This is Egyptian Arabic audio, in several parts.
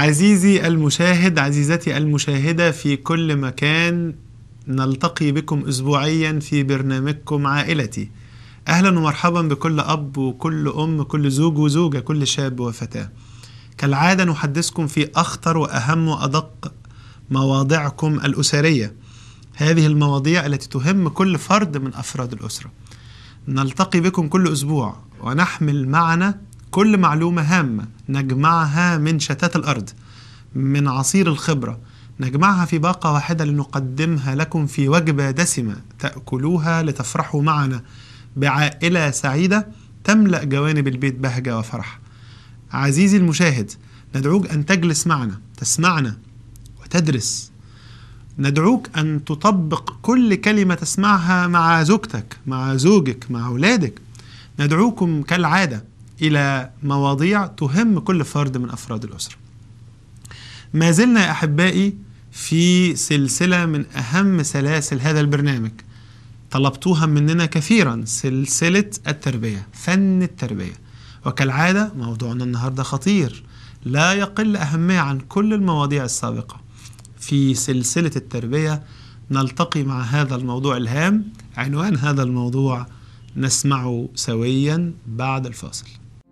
عزيزي المشاهد عزيزتي المشاهدة في كل مكان نلتقي بكم أسبوعيا في برنامجكم عائلتي أهلا ومرحبا بكل أب وكل أم كل زوج وزوجة كل شاب وفتاة كالعادة نحدثكم في أخطر وأهم وأدق مواضعكم الأسرية هذه المواضيع التي تهم كل فرد من أفراد الأسرة نلتقي بكم كل أسبوع ونحمل معنا كل معلومة هامة نجمعها من شتات الأرض من عصير الخبرة نجمعها في باقة واحدة لنقدمها لكم في وجبة دسمة تأكلوها لتفرحوا معنا بعائلة سعيدة تملأ جوانب البيت بهجة وفرح عزيزي المشاهد ندعوك أن تجلس معنا تسمعنا وتدرس ندعوك أن تطبق كل كلمة تسمعها مع زوجتك مع زوجك مع أولادك ندعوكم كالعادة إلى مواضيع تهم كل فرد من أفراد الأسرة ما زلنا يا أحبائي في سلسلة من أهم سلاسل هذا البرنامج طلبتوها مننا كثيرا سلسلة التربية فن التربية وكالعادة موضوعنا النهاردة خطير لا يقل أهمية عن كل المواضيع السابقة في سلسلة التربية نلتقي مع هذا الموضوع الهام عنوان هذا الموضوع نسمعه سويا بعد الفاصل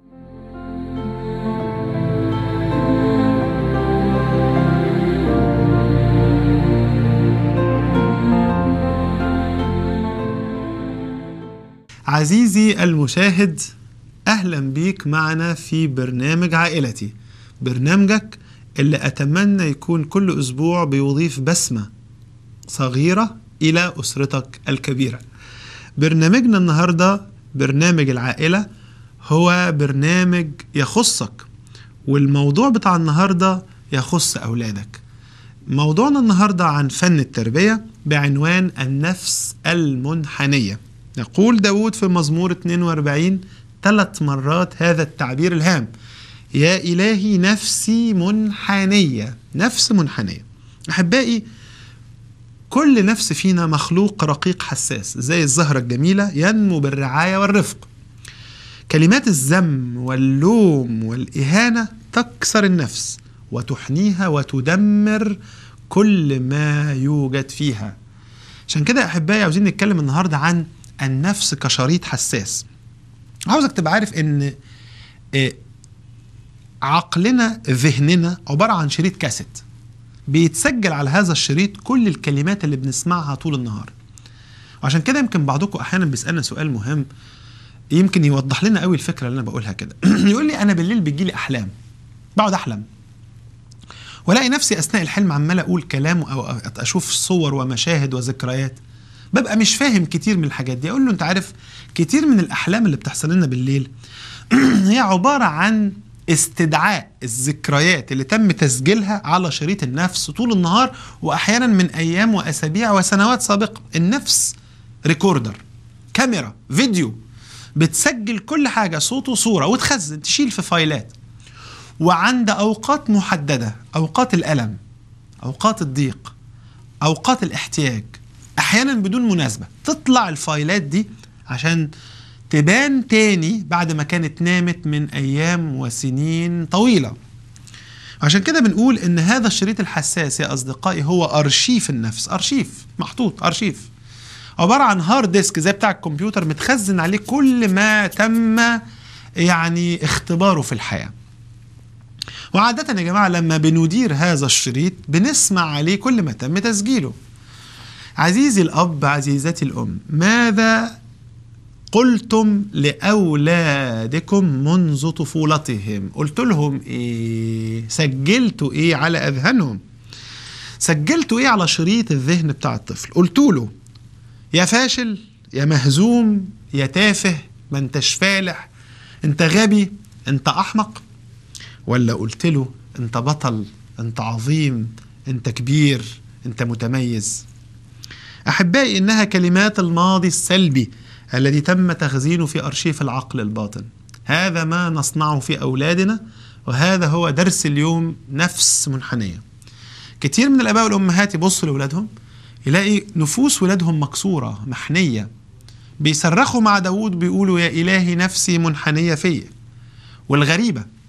عزيزي المشاهد اهلا بيك معنا في برنامج عائلتي برنامجك اللي اتمنى يكون كل اسبوع بيضيف بسمه صغيره الى اسرتك الكبيره برنامجنا النهارده برنامج العائله هو برنامج يخصك والموضوع بتاع النهارده يخص اولادك موضوعنا النهارده عن فن التربيه بعنوان النفس المنحنيه يقول داود في مزمور 42 ثلاث مرات هذا التعبير الهام يا إلهي نفسي منحنية نفس منحنية أحبائي كل نفس فينا مخلوق رقيق حساس زي الزهرة الجميلة ينمو بالرعاية والرفق كلمات الذم واللوم والإهانة تكسر النفس وتحنيها وتدمر كل ما يوجد فيها عشان كده أحبائي عاوزين نتكلم النهاردة عن النفس كشريط حساس عاوزك تبقى عارف ان عقلنا ذهننا عبارة عن شريط كاسيت بيتسجل على هذا الشريط كل الكلمات اللي بنسمعها طول النهار وعشان كده يمكن بعضكم احيانا بيسالنا سؤال مهم يمكن يوضح لنا قوي الفكره اللي انا بقولها كده يقول لي انا بالليل بيجي لي احلام بقعد احلم والاقي نفسي اثناء الحلم عمال اقول كلام او اشوف صور ومشاهد وذكريات ببقى مش فاهم كتير من الحاجات دي اقول له انت عارف كتير من الاحلام اللي بتحصل لنا بالليل هي عباره عن استدعاء الذكريات اللي تم تسجيلها على شريط النفس طول النهار واحيانا من ايام واسابيع وسنوات سابقه النفس ريكوردر كاميرا فيديو بتسجل كل حاجه صوت وصوره وتخزن تشيل في فايلات وعند اوقات محدده اوقات الالم اوقات الضيق اوقات الاحتياج احيانا بدون مناسبه تطلع الفايلات دي عشان تبان تاني بعد ما كانت نامت من ايام وسنين طويله عشان كده بنقول ان هذا الشريط الحساس يا اصدقائي هو ارشيف النفس ارشيف محطوط ارشيف عباره عن هارد ديسك زي بتاع الكمبيوتر متخزن عليه كل ما تم يعني اختباره في الحياه وعادة يا جماعة لما بندير هذا الشريط بنسمع عليه كل ما تم تسجيله عزيزي الأب عزيزتي الأم ماذا قلتم لأولادكم منذ طفولتهم قلت لهم إيه سجلتوا إيه على أذهانهم سجلتوا إيه على شريط الذهن بتاع الطفل قلت له يا فاشل يا مهزوم يا تافه ما انتش فالح انت غبي انت أحمق ولا قلت له انت بطل انت عظيم انت كبير انت متميز احبائي انها كلمات الماضي السلبي الذي تم تخزينه في ارشيف العقل الباطن هذا ما نصنعه في اولادنا وهذا هو درس اليوم نفس منحنيه كتير من الاباء والامهات يبصوا لاولادهم يلاقي نفوس ولادهم مكسوره محنيه بيصرخوا مع داوود بيقولوا يا الهي نفسي منحنيه فيا والغريبه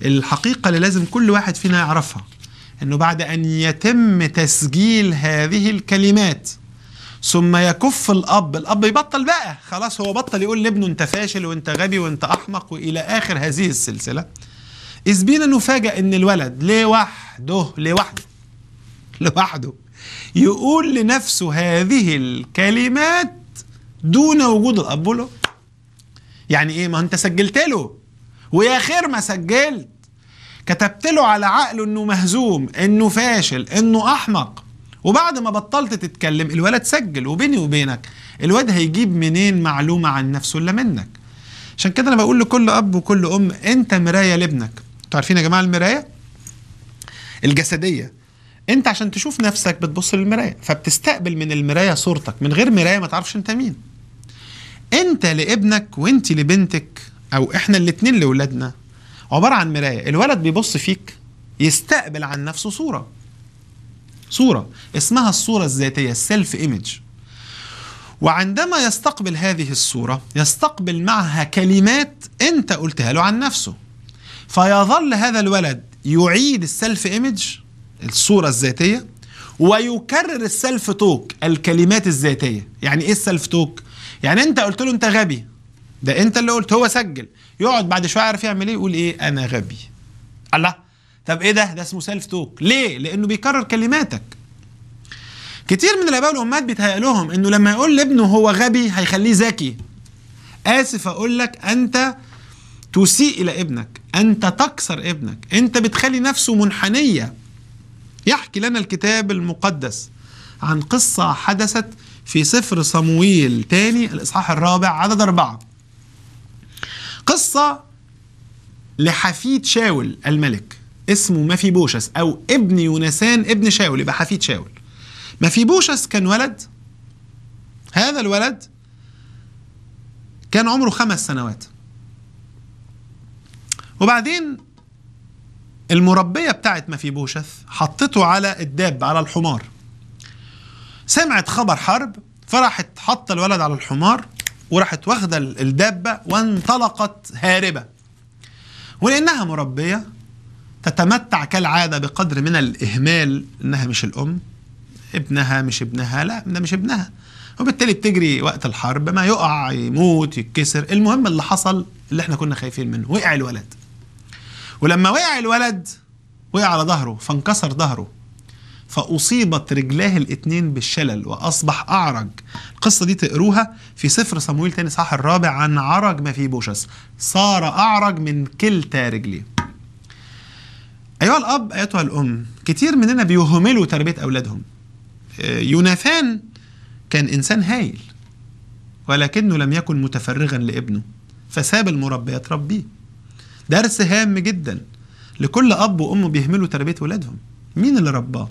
الحقيقة اللي لازم كل واحد فينا يعرفها انه بعد ان يتم تسجيل هذه الكلمات ثم يكف الاب الاب يبطل بقى خلاص هو بطل يقول لابنه انت فاشل وانت غبي وانت احمق والى اخر هذه السلسله اذ بينا نفاجئ ان الولد لوحده لوحده لوحده يقول لنفسه هذه الكلمات دون وجود الاب له يعني ايه ما انت سجلت له ويا خير ما سجلت كتبت له على عقله انه مهزوم انه فاشل انه احمق وبعد ما بطلت تتكلم الولد سجل وبيني وبينك الواد هيجيب منين معلومة عن نفسه الا منك عشان كده انا بقول لكل اب وكل ام انت مراية لابنك انتوا عارفين يا جماعة المراية الجسدية انت عشان تشوف نفسك بتبص للمراية فبتستقبل من المراية صورتك من غير مراية ما تعرفش انت مين انت لابنك وانت لبنتك او احنا الاتنين لاولادنا عبارة عن مراية الولد بيبص فيك يستقبل عن نفسه صورة صورة اسمها الصورة الذاتية السيلف ايمج وعندما يستقبل هذه الصورة يستقبل معها كلمات انت قلتها له عن نفسه فيظل هذا الولد يعيد السيلف ايمج الصورة الذاتية ويكرر السيلف توك الكلمات الذاتية يعني ايه السيلف توك يعني انت قلت له انت غبي ده انت اللي قلت هو سجل يقعد بعد شويه يعرف يعمل ايه يقول ايه انا غبي الله طب ايه ده ده اسمه سيلف توك ليه لانه بيكرر كلماتك كتير من الاباء والامهات بيتهيأ لهم انه لما يقول لابنه هو غبي هيخليه ذكي اسف اقول لك انت تسيء الى ابنك انت تكسر ابنك انت بتخلي نفسه منحنيه يحكي لنا الكتاب المقدس عن قصه حدثت في سفر صمويل تاني الاصحاح الرابع عدد اربعه قصة لحفيد شاول الملك اسمه مفيبوشس أو ابن يونسان ابن شاول يبقى حفيد شاول مفيبوشس كان ولد هذا الولد كان عمره خمس سنوات وبعدين المربية بتاعت مفيبوشث حطته على الداب على الحمار سمعت خبر حرب فراحت حط الولد على الحمار وراحت واخده الدابه وانطلقت هاربه ولانها مربيه تتمتع كالعاده بقدر من الاهمال انها مش الام ابنها مش ابنها لا ده مش ابنها وبالتالي بتجري وقت الحرب ما يقع يموت يتكسر المهم اللي حصل اللي احنا كنا خايفين منه وقع الولد ولما وقع الولد وقع على ظهره فانكسر ظهره فأصيبت رجلاه الاتنين بالشلل وأصبح أعرج القصة دي تقروها في سفر صمويل تاني صح الرابع عن عرج ما في بوشس صار أعرج من كلتا رجليه أيها الأب أيتها الأم كتير مننا بيهملوا تربية أولادهم يوناثان كان إنسان هايل ولكنه لم يكن متفرغا لابنه فساب المربية تربيه درس هام جدا لكل أب وأم بيهملوا تربية أولادهم مين اللي رباه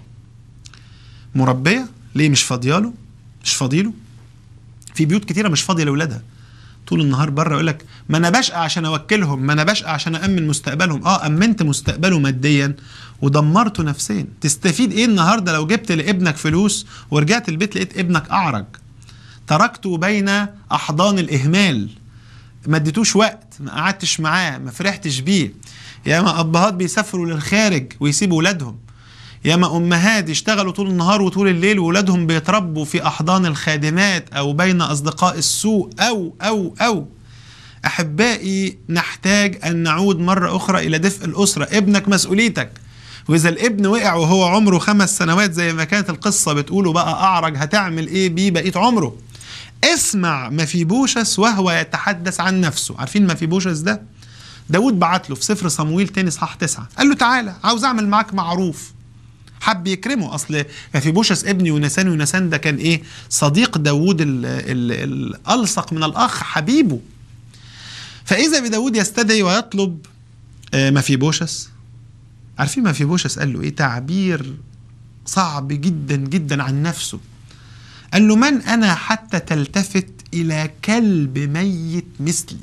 مربيه ليه مش فاضياله مش فاضيله في بيوت كتيره مش فاضيه لاولادها طول النهار بره يقول لك ما انا بشقى عشان اوكلهم ما انا بشقى عشان امن مستقبلهم اه امنت مستقبله ماديا ودمرته نفسيا تستفيد ايه النهارده لو جبت لابنك فلوس ورجعت البيت لقيت ابنك اعرج تركته بين احضان الاهمال ما اديتوش وقت ما قعدتش معاه ما فرحتش بيه ياما ابهات بيسافروا للخارج ويسيبوا ولادهم ياما امهات يشتغلوا طول النهار وطول الليل واولادهم بيتربوا في احضان الخادمات او بين اصدقاء السوء او او او احبائي نحتاج ان نعود مره اخرى الى دفء الاسره ابنك مسؤوليتك واذا الابن وقع وهو عمره خمس سنوات زي ما كانت القصه بتقوله بقى اعرج هتعمل ايه بيه بقيه عمره اسمع مفيبوشس وهو يتحدث عن نفسه عارفين مفيبوشس ده داود بعت له في سفر صمويل تاني صح تسعة قال له تعالى عاوز اعمل معاك معروف حب يكرمه اصل مفيبوشس ابن يونسان يونسان ده كان ايه صديق داود ال ال الالصق من الاخ حبيبه فاذا بداود يستدعي ويطلب مفيبوشس عارفين مفيبوشس قال له ايه تعبير صعب جدا جدا عن نفسه قال له من انا حتى تلتفت الى كلب ميت مثلي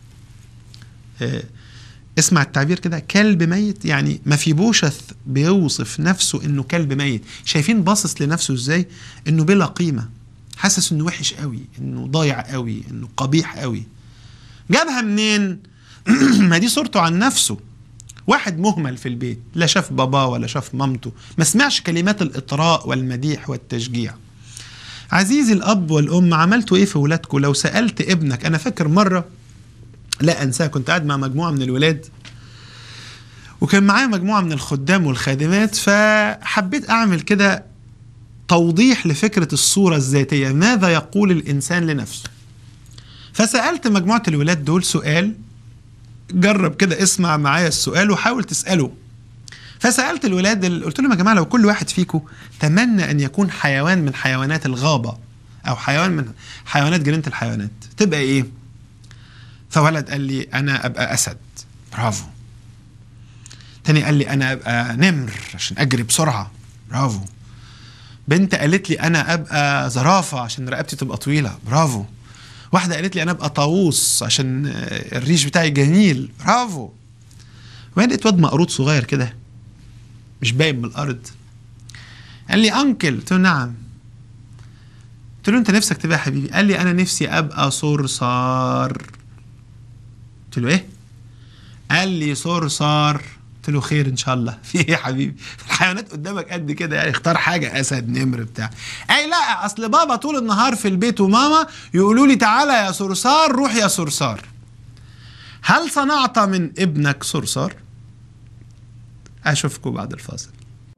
اسمع التعبير كده كلب ميت يعني ما في بوشث بيوصف نفسه انه كلب ميت شايفين باصص لنفسه ازاي انه بلا قيمه حاسس انه وحش قوي انه ضايع قوي انه قبيح قوي جابها منين ما دي صورته عن نفسه واحد مهمل في البيت لا شاف باباه ولا شاف مامته ما سمعش كلمات الإطراء والمديح والتشجيع عزيزي الأب والأم عملتوا إيه في ولادكم لو سألت ابنك أنا فاكر مرة لا أنساها كنت قاعد مع مجموعة من الولاد وكان معايا مجموعة من الخدام والخادمات فحبيت أعمل كده توضيح لفكرة الصورة الذاتية ماذا يقول الإنسان لنفسه فسألت مجموعة الولاد دول سؤال جرب كده اسمع معايا السؤال وحاول تسأله فسألت الولاد ال- قلت لهم يا جماعة لو كل واحد فيكم تمنى أن يكون حيوان من حيوانات الغابة أو حيوان من حيوانات جنينة الحيوانات تبقى إيه؟ فولد قال لي أنا أبقى أسد برافو تاني قال لي أنا أبقى نمر عشان أجري بسرعة برافو بنت قالت لي أنا أبقى زرافة عشان رقبتي تبقى طويلة برافو واحدة قالت لي أنا أبقى طاووس عشان آه، الريش بتاعي جميل برافو وبعدين لقيت واد مقروض صغير كده مش باين من الأرض قال لي أنكل قلت له نعم قلت له أنت نفسك تبقى يا حبيبي قال لي أنا نفسي أبقى صرصار قلت له إيه قال لي صرصار قلت له خير ان شاء الله في ايه يا حبيبي الحيوانات قدامك قد كده يعني اختار حاجه اسد نمر بتاع اي لا اصل بابا طول النهار في البيت وماما يقولوا لي تعالى يا صرصار روح يا صرصار هل صنعت من ابنك صرصار اشوفكم بعد الفاصل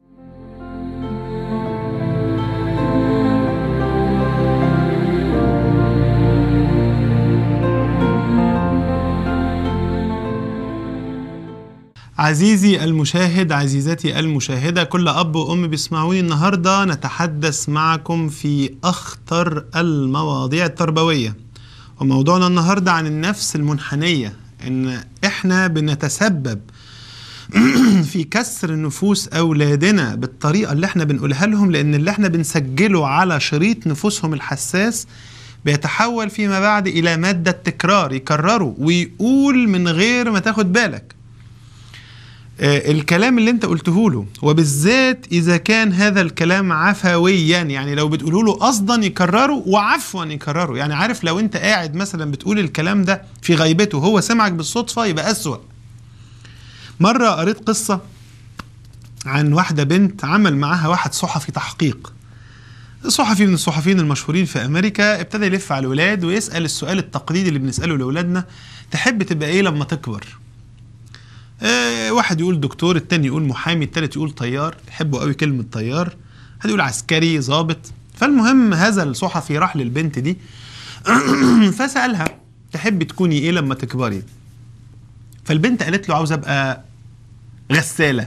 عزيزي المشاهد عزيزتي المشاهدة كل أب وأم بيسمعوني النهاردة نتحدث معكم في أخطر المواضيع التربوية وموضوعنا النهاردة عن النفس المنحنية إن إحنا بنتسبب في كسر نفوس أولادنا بالطريقة اللي إحنا بنقولها لهم لأن اللي إحنا بنسجله على شريط نفوسهم الحساس بيتحول فيما بعد إلى مادة تكرار يكرروا ويقول من غير ما تاخد بالك آه، الكلام اللي انت قلته له وبالذات اذا كان هذا الكلام عفويا يعني لو بتقوله له قصدا يكرره وعفوا يكرره يعني عارف لو انت قاعد مثلا بتقول الكلام ده في غيبته هو سمعك بالصدفه يبقى اسوأ مره قريت قصه عن واحده بنت عمل معاها واحد صحفي تحقيق صحفي من الصحفيين المشهورين في امريكا ابتدى يلف على الولاد ويسال السؤال التقليدي اللي بنساله لاولادنا تحب تبقى ايه لما تكبر آه، واحد يقول دكتور التاني يقول محامي التالت يقول طيار يحبوا قوي كلمة طيار حد يقول عسكري ضابط فالمهم هذا الصحفي راح للبنت دي فسألها تحبي تكوني ايه لما تكبري فالبنت قالت له عاوز ابقى غسالة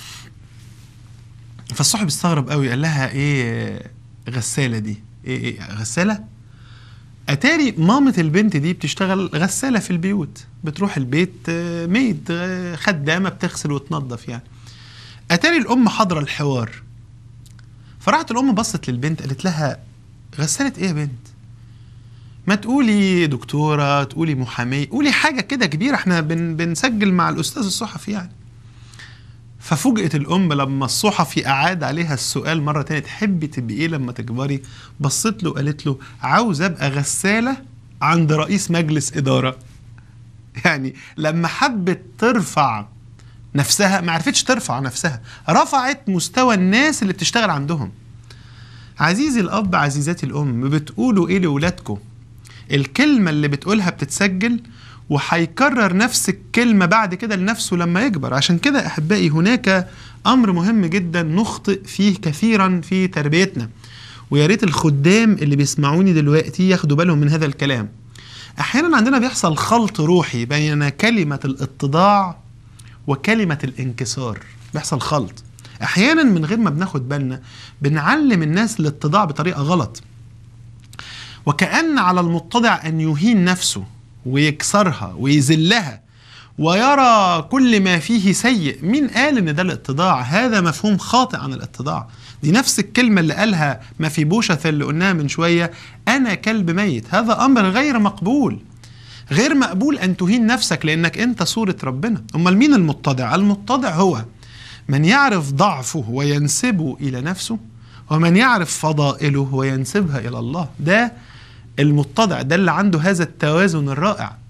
فالصحفي استغرب قوي قال لها ايه غسالة دي ايه, إيه غسالة اتاري مامة البنت دي بتشتغل غسالة في البيوت بتروح البيت آه، ميد آه، خدامة بتغسل وتنظف يعني اتاري الام حاضرة الحوار فراحت الام بصت للبنت قالت لها غسالة ايه يا بنت ما تقولي دكتورة تقولي محامية قولي حاجة كده كبيرة احنا بن بنسجل مع الأستاذ الصحفي يعني ففوجئت الأم لما الصحفي أعاد عليها السؤال مرة تانية تحبي تبقي إيه لما تكبري بصت له قالت له عاوز أبقى غسالة عند رئيس مجلس إدارة يعني لما حبت ترفع نفسها ما عرفتش ترفع نفسها رفعت مستوى الناس اللي بتشتغل عندهم عزيزي الأب عزيزتي الأم بتقولوا إيه لأولادكم الكلمة اللي بتقولها بتتسجل وهيكرر نفس الكلمة بعد كده لنفسه لما يكبر عشان كده أحبائي هناك أمر مهم جدا نخطئ فيه كثيرا في تربيتنا ويا ريت الخدام اللي بيسمعوني دلوقتي ياخدوا بالهم من هذا الكلام أحيانا عندنا بيحصل خلط روحي بين كلمة الاتضاع وكلمة الانكسار بيحصل خلط أحيانا من غير ما بناخد بالنا بنعلم الناس الاتضاع بطريقة غلط وكأن على المتضع أن يهين نفسه ويكسرها ويذلها ويرى كل ما فيه سيء مين قال ان ده الاتضاع هذا مفهوم خاطئ عن الاتضاع دي نفس الكلمة اللي قالها ما في بوشة اللي قلناها من شوية أنا كلب ميت هذا أمر غير مقبول غير مقبول أن تهين نفسك لأنك أنت صورة ربنا أمال مين المتضع المتضع هو من يعرف ضعفه وينسبه إلى نفسه ومن يعرف فضائله وينسبها إلى الله ده المتضع ده اللي عنده هذا التوازن الرائع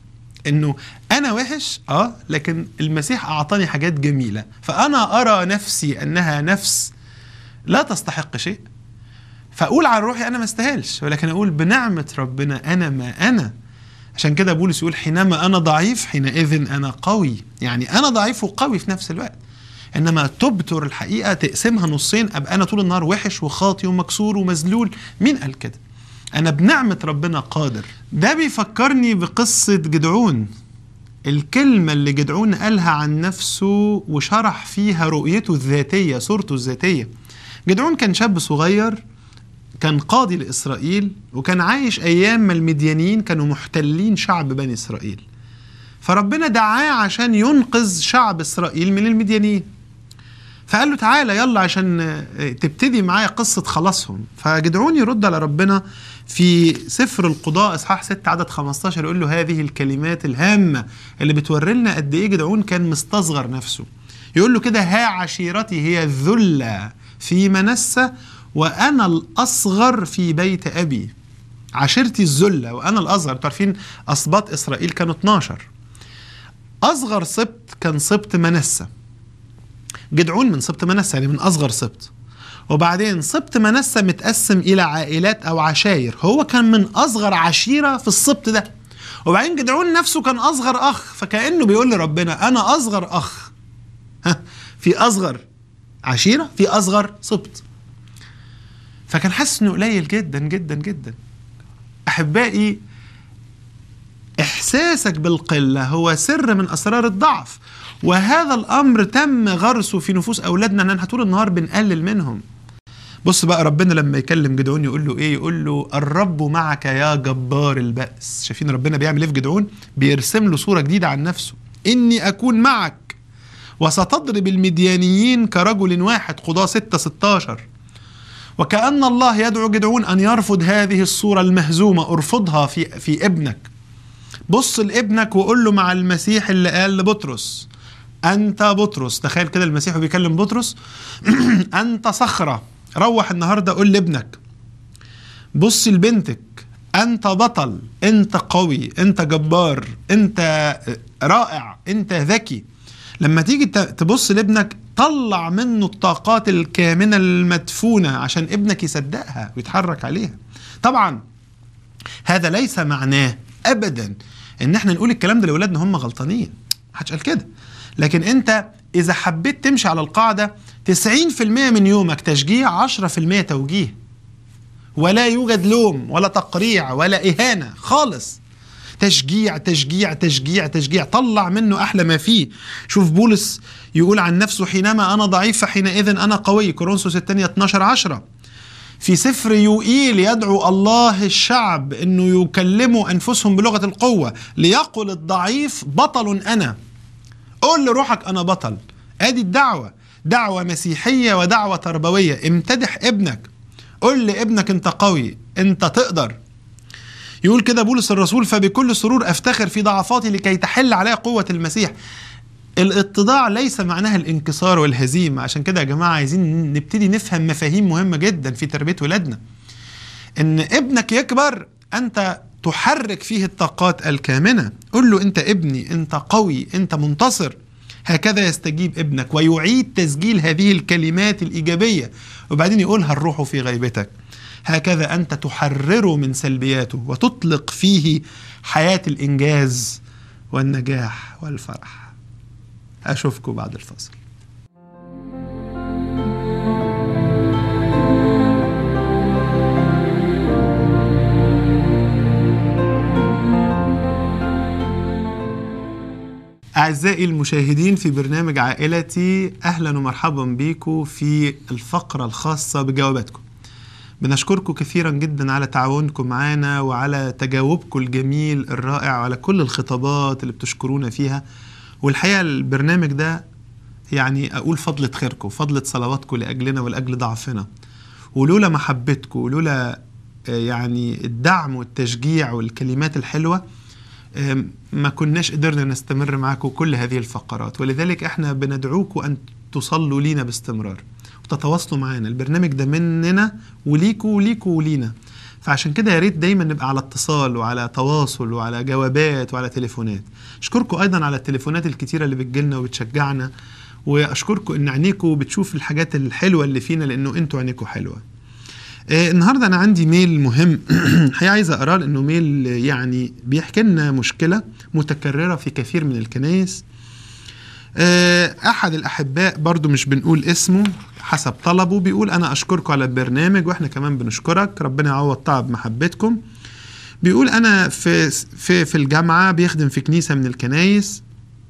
انه انا وحش اه لكن المسيح اعطاني حاجات جميله فانا ارى نفسي انها نفس لا تستحق شيء فاقول عن روحي انا ما استاهلش ولكن اقول بنعمه ربنا انا ما انا عشان كده بولس يقول حينما انا ضعيف حينئذ انا قوي يعني انا ضعيف وقوي في نفس الوقت انما تبتر الحقيقه تقسمها نصين ابقى انا طول النهار وحش وخاطي ومكسور ومذلول مين قال كده انا بنعمه ربنا قادر ده بيفكرني بقصه جدعون الكلمه اللي جدعون قالها عن نفسه وشرح فيها رؤيته الذاتيه صورته الذاتيه جدعون كان شاب صغير كان قاضي لإسرائيل وكان عايش أيام ما المديانيين كانوا محتلين شعب بني إسرائيل فربنا دعاه عشان ينقذ شعب إسرائيل من المديانيين فقال له تعالى يلا عشان تبتدي معايا قصة خلاصهم فجدعون يرد على ربنا في سفر القضاء اصحاح 6 عدد 15 يقول له هذه الكلمات الهامة اللي بتوري لنا قد ايه جدعون كان مستصغر نفسه يقول له كده ها عشيرتي هي الذلة في منسة وأنا الأصغر في بيت أبي عشيرتي الذلة وأنا الأصغر تعرفين أسباط إسرائيل كانوا 12 أصغر سبط كان سبط منسة جدعون من سبط منسة يعني من أصغر سبط وبعدين سبط منسة متقسم إلى عائلات أو عشاير هو كان من أصغر عشيرة في السبط ده وبعدين جدعون نفسه كان أصغر أخ فكأنه بيقول لربنا أنا أصغر أخ في أصغر عشيرة في أصغر سبط فكان حاسس انه قليل جدا جدا جدا احبائي احساسك بالقله هو سر من اسرار الضعف وهذا الامر تم غرسه في نفوس اولادنا اننا طول النهار بنقلل منهم بص بقى ربنا لما يكلم جدعون يقول له ايه يقول له الرب معك يا جبار البأس شايفين ربنا بيعمل ايه في جدعون بيرسم له صورة جديدة عن نفسه اني اكون معك وستضرب المديانيين كرجل واحد قضاة 6 16 وكأن الله يدعو جدعون أن يرفض هذه الصورة المهزومة ارفضها في, في ابنك بص لابنك وقول له مع المسيح اللي قال لبطرس أنت بطرس تخيل كده المسيح بيكلم بطرس أنت صخرة روح النهاردة قول لابنك بص لبنتك أنت بطل أنت قوي أنت جبار أنت رائع أنت ذكي لما تيجي تبص لابنك طلع منه الطاقات الكامنة المدفونة عشان ابنك يصدقها ويتحرك عليها طبعا هذا ليس معناه ابدا ان احنا نقول الكلام ده لاولادنا هم غلطانين محدش قال كده لكن انت اذا حبيت تمشي على القاعده 90% من يومك تشجيع 10% توجيه ولا يوجد لوم ولا تقريع ولا اهانه خالص تشجيع تشجيع تشجيع تشجيع طلع منه احلى ما فيه شوف بولس يقول عن نفسه حينما انا ضعيف فحينئذ انا قوي كورنثوس الثانيه 12 10 في سفر يوئيل يدعو الله الشعب انه يكلموا انفسهم بلغه القوه ليقل الضعيف بطل انا قول لروحك انا بطل ادي الدعوه دعوه مسيحيه ودعوه تربويه امتدح ابنك قول لابنك انت قوي انت تقدر يقول كده بولس الرسول فبكل سرور افتخر في ضعفاتي لكي تحل علي قوه المسيح الاتضاع ليس معناها الانكسار والهزيمه عشان كده يا جماعه عايزين نبتدي نفهم مفاهيم مهمه جدا في تربيه ولادنا ان ابنك يكبر انت تحرك فيه الطاقات الكامنه قل له انت ابني انت قوي انت منتصر هكذا يستجيب ابنك ويعيد تسجيل هذه الكلمات الايجابيه وبعدين يقولها الروح في غيبتك هكذا انت تحرره من سلبياته وتطلق فيه حياه الانجاز والنجاح والفرح اشوفكم بعد الفصل أعزائي المشاهدين في برنامج عائلتي أهلا ومرحبا بكم في الفقرة الخاصة بجواباتكم بنشكركم كثيرا جدا على تعاونكم معنا وعلى تجاوبكم الجميل الرائع وعلى كل الخطابات اللي بتشكرونا فيها والحقيقة البرنامج ده يعني أقول فضلة خيركم فضلة صلواتكم لأجلنا ولأجل ضعفنا ولولا محبتكم ولولا يعني الدعم والتشجيع والكلمات الحلوة ما كناش قدرنا نستمر معاكم كل هذه الفقرات ولذلك احنا بندعوكم أن تصلوا لينا باستمرار وتتواصلوا معانا البرنامج ده مننا وليكوا وليكوا ولينا فعشان كده يا ريت دايما نبقى على اتصال وعلى تواصل وعلى جوابات وعلى تليفونات اشكركم ايضا على التليفونات الكتيره اللي بتجيلنا وبتشجعنا واشكركم ان عينيكم بتشوف الحاجات الحلوه اللي فينا لانه انتوا عينيكم حلوه آه النهارده انا عندي ميل مهم الحقيقه عايز اقراه لانه ميل يعني بيحكي لنا مشكله متكرره في كثير من الكنائس آه احد الاحباء برضو مش بنقول اسمه حسب طلبه بيقول انا اشكركم على البرنامج واحنا كمان بنشكرك ربنا يعوض تعب محبتكم بيقول انا في في في الجامعه بيخدم في كنيسه من الكنايس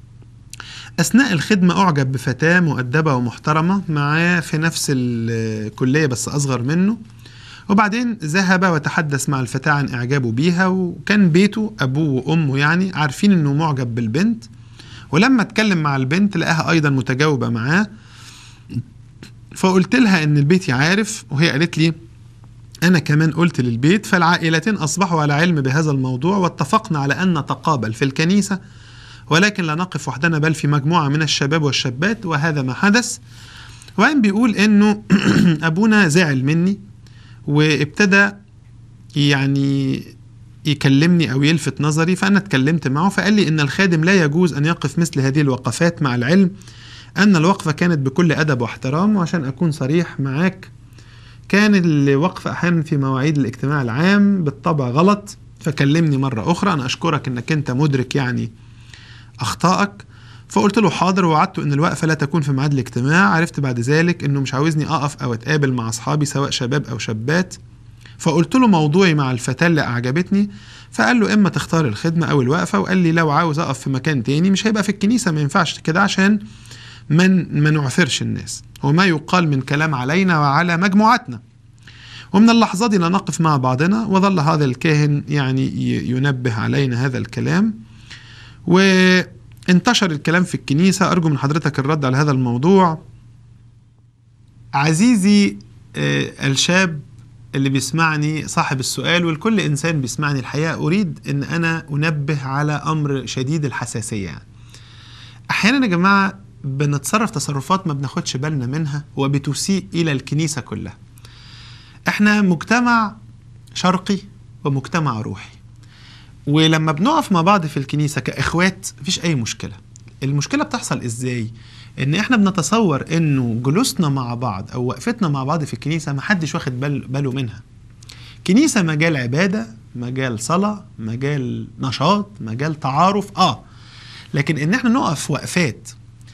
اثناء الخدمه اعجب بفتاه مؤدبه ومحترمه معاه في نفس الكليه بس اصغر منه وبعدين ذهب وتحدث مع الفتاة عن إعجابه بيها وكان بيته أبوه وأمه يعني عارفين إنه معجب بالبنت ولما اتكلم مع البنت لقاها أيضا متجاوبة معاه فقلت لها إن البيت عارف وهي قالت لي أنا كمان قلت للبيت فالعائلتين أصبحوا على علم بهذا الموضوع واتفقنا على أن نتقابل في الكنيسة ولكن لا نقف وحدنا بل في مجموعة من الشباب والشابات وهذا ما حدث وبعدين بيقول إنه أبونا زعل مني وابتدى يعني يكلمني او يلفت نظري فانا اتكلمت معه فقال لي ان الخادم لا يجوز ان يقف مثل هذه الوقفات مع العلم ان الوقفه كانت بكل ادب واحترام وعشان اكون صريح معاك كان الوقفه احيانا في مواعيد الاجتماع العام بالطبع غلط فكلمني مره اخرى انا اشكرك انك انت مدرك يعني اخطائك فقلت له حاضر ووعدته ان الوقفه لا تكون في ميعاد الاجتماع عرفت بعد ذلك انه مش عاوزني اقف او اتقابل مع اصحابي سواء شباب او شابات فقلت له موضوعي مع الفتاه اللي اعجبتني فقال له اما تختار الخدمه او الوقفه وقال لي لو عاوز اقف في مكان تاني مش هيبقى في الكنيسه ما ينفعش كده عشان من ما نعثرش الناس وما يقال من كلام علينا وعلى مجموعتنا ومن اللحظات دي نقف مع بعضنا وظل هذا الكاهن يعني ينبه علينا هذا الكلام و انتشر الكلام في الكنيسة أرجو من حضرتك الرد على هذا الموضوع عزيزي الشاب اللي بيسمعني صاحب السؤال والكل إنسان بيسمعني الحقيقة أريد أن أنا أنبه على أمر شديد الحساسية أحيانا يا جماعة بنتصرف تصرفات ما بناخدش بالنا منها وبتسيء إلى الكنيسة كلها احنا مجتمع شرقي ومجتمع روحي ولما بنقف مع بعض في الكنيسة كإخوات مفيش أي مشكلة المشكلة بتحصل إزاي؟ إن إحنا بنتصور إنه جلوسنا مع بعض أو وقفتنا مع بعض في الكنيسة محدش واخد بال باله منها كنيسة مجال عبادة مجال صلاة مجال نشاط مجال تعارف آه لكن إن إحنا نقف وقفات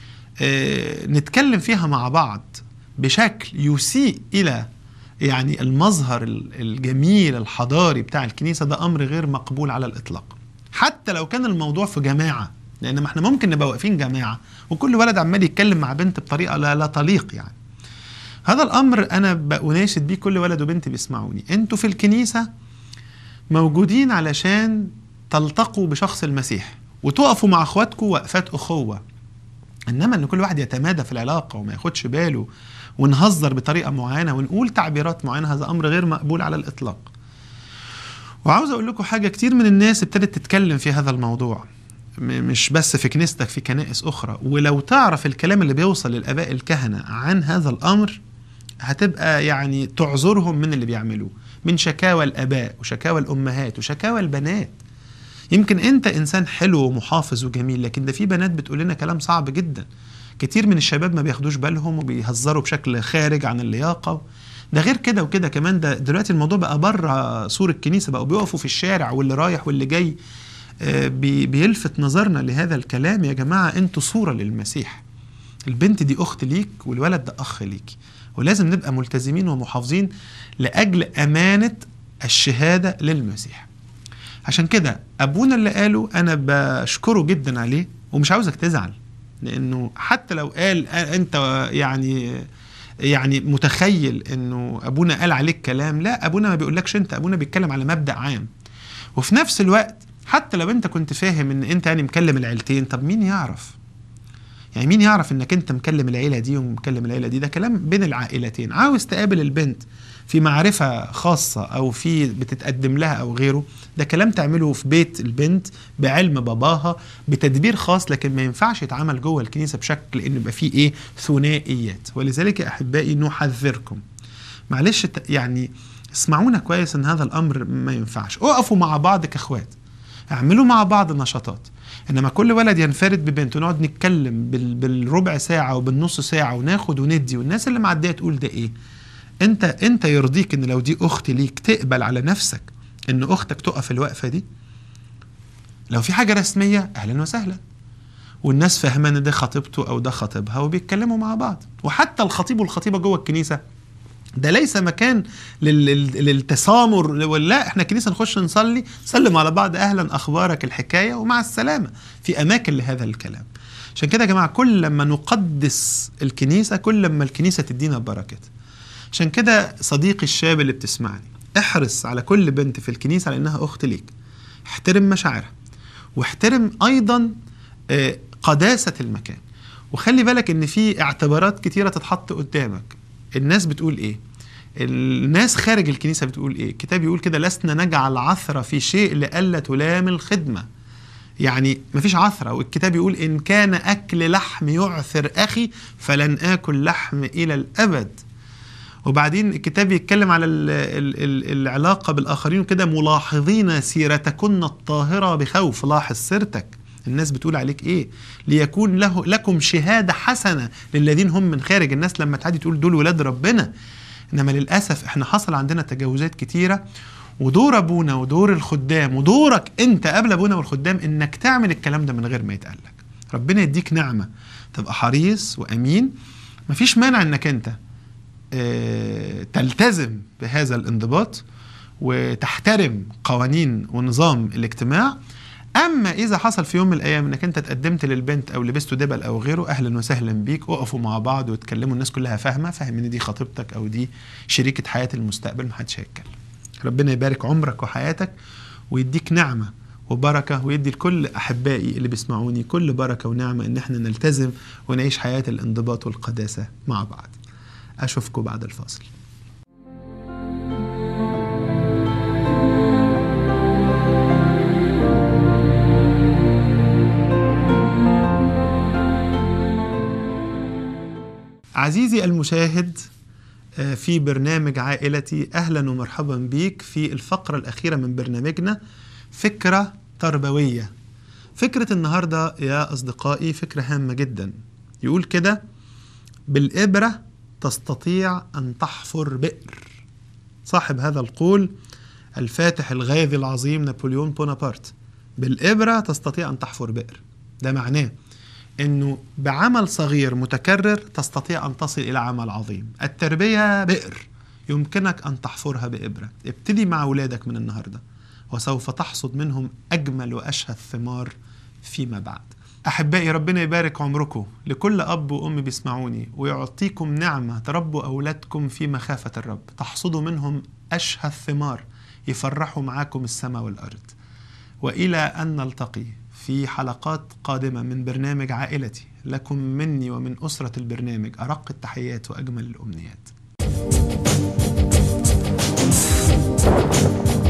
آه نتكلم فيها مع بعض بشكل يسيء إلى يعني المظهر الجميل الحضاري بتاع الكنيسة ده أمر غير مقبول على الإطلاق حتى لو كان الموضوع في جماعة لأن ما احنا ممكن نبقى واقفين جماعة وكل ولد عمال يتكلم مع بنت بطريقة لا, لا تليق يعني هذا الأمر أنا بأناشد بيه كل ولد وبنت بيسمعوني أنتوا في الكنيسة موجودين علشان تلتقوا بشخص المسيح وتقفوا مع اخواتكم وقفات اخوه انما ان كل واحد يتمادى في العلاقه وما ياخدش باله ونهزر بطريقه معينه ونقول تعبيرات معينه هذا امر غير مقبول على الاطلاق وعاوز اقول لكم حاجه كتير من الناس ابتدت تتكلم في هذا الموضوع مش بس في كنيستك في كنائس اخرى ولو تعرف الكلام اللي بيوصل للاباء الكهنه عن هذا الامر هتبقى يعني تعذرهم من اللي بيعملوه من شكاوى الاباء وشكاوى الامهات وشكاوى البنات يمكن انت انسان حلو ومحافظ وجميل لكن ده في بنات بتقول لنا كلام صعب جدا كتير من الشباب ما بياخدوش بالهم وبيهزروا بشكل خارج عن اللياقه ده غير كده وكده كمان ده دلوقتي الموضوع بقى بره سور الكنيسه بقوا بيقفوا في الشارع واللي رايح واللي جاي بي بيلفت نظرنا لهذا الكلام يا جماعه انتوا صوره للمسيح البنت دي اخت ليك والولد ده اخ ليك ولازم نبقى ملتزمين ومحافظين لاجل امانه الشهاده للمسيح عشان كده ابونا اللي قاله انا بشكره جدا عليه ومش عاوزك تزعل لانه حتى لو قال انت يعني يعني متخيل انه ابونا قال عليك كلام لا ابونا ما بيقولكش انت ابونا بيتكلم على مبدا عام وفي نفس الوقت حتى لو انت كنت فاهم ان انت يعني مكلم العيلتين طب مين يعرف يعني مين يعرف انك انت مكلم العيله دي ومكلم العيله دي ده كلام بين العائلتين عاوز تقابل البنت في معرفة خاصة أو في بتتقدم لها أو غيره ده كلام تعمله في بيت البنت بعلم باباها بتدبير خاص لكن ما ينفعش يتعمل جوه الكنيسة بشكل إنه يبقى فيه إيه ثنائيات ولذلك يا أحبائي نحذركم معلش يعني اسمعونا كويس ان هذا الامر ما ينفعش اقفوا مع بعض كاخوات اعملوا مع بعض نشاطات انما كل ولد ينفرد ببنت ونقعد نتكلم بال... بالربع ساعه وبالنص ساعه وناخد وندي والناس اللي معديه تقول ده ايه انت انت يرضيك ان لو دي اخت ليك تقبل على نفسك ان اختك تقف الوقفه دي لو في حاجه رسميه اهلا وسهلا والناس فاهمه ان ده خطيبته او ده خطيبها وبيتكلموا مع بعض وحتى الخطيب والخطيبه جوه الكنيسه ده ليس مكان لل- لل- للتسامر لا احنا كنيسه نخش نصلي نسلم على بعض اهلا اخبارك الحكايه ومع السلامه في اماكن لهذا الكلام عشان كده يا جماعه كل لما نقدس الكنيسه كل لما الكنيسه تدينا بركتها عشان كده صديقي الشاب اللي بتسمعني احرص على كل بنت في الكنيسه على انها اخت ليك احترم مشاعرها واحترم ايضا آه، قداسه المكان وخلي بالك ان في اعتبارات كتيره تتحط قدامك الناس بتقول ايه الناس خارج الكنيسه بتقول ايه الكتاب يقول كده لسنا نجعل عثره في شيء لئلا تلام الخدمه يعني مفيش عثرة والكتاب يقول إن كان أكل لحم يعثر أخي فلن آكل لحم إلى الأبد وبعدين الكتاب يتكلم على ال ال ال العلاقة بالآخرين كده ملاحظين سيرتكن الطاهرة بخوف لاحظ سيرتك الناس بتقول عليك ايه ليكون له لكم شهادة حسنة للذين هم من خارج الناس لما تعدي تقول دول ولاد ربنا انما للاسف احنا حصل عندنا تجاوزات كتيره ودور ابونا ودور الخدام ودورك انت قبل ابونا والخدام انك تعمل الكلام ده من غير ما يتقال لك ربنا يديك نعمه تبقى حريص وامين مفيش مانع انك انت آه، تلتزم بهذا الانضباط وتحترم قوانين ونظام الاجتماع اما اذا حصل في يوم من الايام انك انت تقدمت للبنت او لبسته دبل او غيره اهلا وسهلا بيك اقفوا مع بعض واتكلموا الناس كلها فاهمه فاهم ان دي خطيبتك او دي شريكه حياه المستقبل محدش هيتكلم ربنا يبارك عمرك وحياتك ويديك نعمه وبركه ويدي لكل احبائي اللي بيسمعوني كل بركه ونعمه ان احنا نلتزم ونعيش حياه الانضباط والقداسه مع بعض اشوفكم بعد الفاصل عزيزي المشاهد آه، في برنامج عائلتي اهلا ومرحبا بيك في الفقره الاخيره من برنامجنا فكره تربويه فكره النهارده يا اصدقائي فكره هامه جدا يقول كده بالابره تستطيع ان تحفر بئر صاحب هذا القول الفاتح الغاذي العظيم نابليون بونابرت بالابره تستطيع ان تحفر بئر ده معناه انه بعمل صغير متكرر تستطيع ان تصل الى عمل عظيم التربيه بئر يمكنك ان تحفرها بابره ابتدي مع اولادك من النهارده وسوف تحصد منهم اجمل واشهى الثمار فيما بعد احبائي ربنا يبارك عمركم لكل اب وام بيسمعوني ويعطيكم نعمه تربوا اولادكم في مخافه الرب تحصدوا منهم اشهى الثمار يفرحوا معاكم السماء والارض والى ان نلتقي في حلقات قادمه من برنامج عائلتي لكم مني ومن اسره البرنامج ارق التحيات واجمل الامنيات